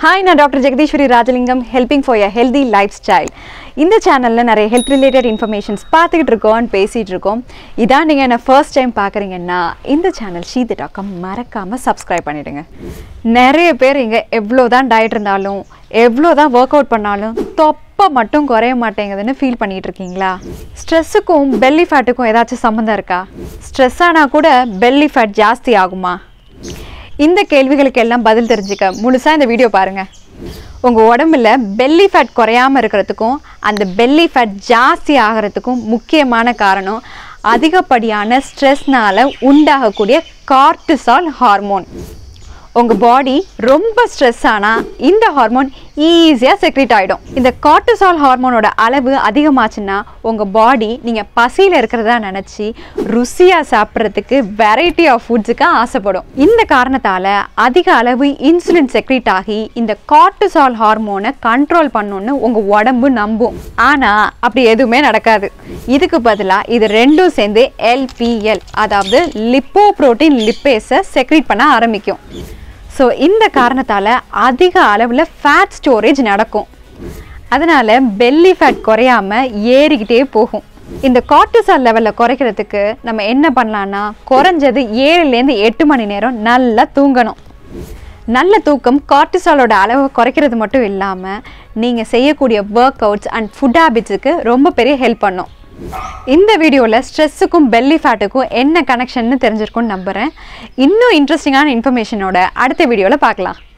hi நான் doctor Jegatheeswari Rajalingam helping for your healthy lifestyle இந்த சேனலில் நிறைய ஹெல்த் ரிலேட்டட் இன்ஃபர்மேஷன்ஸ் பார்த்துக்கிட்டு இருக்கோம் பேசிகிட்டு இருக்கோம் இதான் நீங்கள் என்ன ஃபர்ஸ்ட் டைம் பார்க்குறீங்கன்னா இந்த சேனல் ஷீதி டாக்கம் மறக்காமல் சப்ஸ்கிரைப் பண்ணிவிடுங்க நிறைய பேர் இங்கே எவ்வளோ தான் டயட் இருந்தாலும் எவ்வளோ தான் ஒர்க் அவுட் பண்ணாலும் தொப்பை மட்டும் குறைய மாட்டேங்குதுன்னு ஃபீல் பண்ணிட்டு இருக்கீங்களா ஸ்ட்ரெஸ்ஸுக்கும் பெல்லி ஃபேட்டுக்கும் ஏதாச்சும் சம்மந்தம் இருக்கா ஸ்ட்ரெஸ் ஆனால் கூட பெல்லி ஃபேட் ஜாஸ்தி ஆகுமா இந்த கேள்விகளுக்கு எல்லாம் பதில் தெரிஞ்சுக்க முழுசாக இந்த வீடியோ பாருங்கள் உங்கள் உடம்புல பெல்லி ஃபேட் குறையாமல் இருக்கிறதுக்கும் அந்த பெல்லி ஃபேட் ஜாஸ்தி ஆகிறதுக்கும் முக்கியமான காரணம் அதிகப்படியான ஸ்ட்ரெஸ்னால் உண்டாகக்கூடிய கார்டிசால் ஹார்மோன் உங்கள் பாடி ரொம்ப ஸ்ட்ரெஸ் ஆனால் இந்த ஹார்மோன் ஈஸியாக செக்ரேட் ஆகிடும் இந்த கார்டிசால் ஹார்மோனோட அளவு அதிகமாச்சுன்னா உங்கள் பாடி நீங்கள் பசியில் இருக்கிறதா நினச்சி ருசியாக சாப்பிட்றதுக்கு வெரைட்டி ஆஃப் ஃபுட்ஸுக்கு ஆசைப்படும் இந்த காரணத்தால் அதிக அளவு இன்சுலின் செக்ரேட் ஆகி இந்த கார்டிசால் ஹார்மோனை கண்ட்ரோல் பண்ணணும்னு உங்கள் உடம்பு நம்பும் ஆனால் அப்படி எதுவுமே நடக்காது இதுக்கு பதிலாக இது ரெண்டும் சேர்ந்து எல்பிஎல் அதாவது லிப்போ புரோட்டீன் லிப்பேஸை செக்ரேட் பண்ண ஆரம்பிக்கும் ஸோ இந்த காரணத்தால் அதிக அளவில் ஃபேட் ஸ்டோரேஜ் நடக்கும் அதனால் பெல்லி ஃபேட் குறையாமல் ஏறிக்கிட்டே போகும் இந்த கார்டிசால் லெவலில் குறைக்கிறதுக்கு நம்ம என்ன பண்ணலான்னா குறைஞ்சது ஏழுலேருந்து எட்டு மணி நேரம் நல்லா தூங்கணும் நல்ல தூக்கம் கார்டிசாலோட அளவை குறைக்கிறது மட்டும் இல்லாமல் நீங்கள் செய்யக்கூடிய ஒர்க் அவுட்ஸ் அண்ட் ஃபுட் ஹேபிட்ஸுக்கு ரொம்ப பெரிய ஹெல்ப் பண்ணும் இந்த வீடியோவில் ஸ்ட்ரெஸ்ஸுக்கும் பெல்லி ஃபேட்டுக்கும் என்ன கனெக்ஷன்னு தெரிஞ்சிருக்கும்னு நம்புகிறேன் இன்னும் இன்ட்ரெஸ்டிங்கான இன்ஃபர்மேஷனோட அடுத்த வீடியோவில் பார்க்கலாம்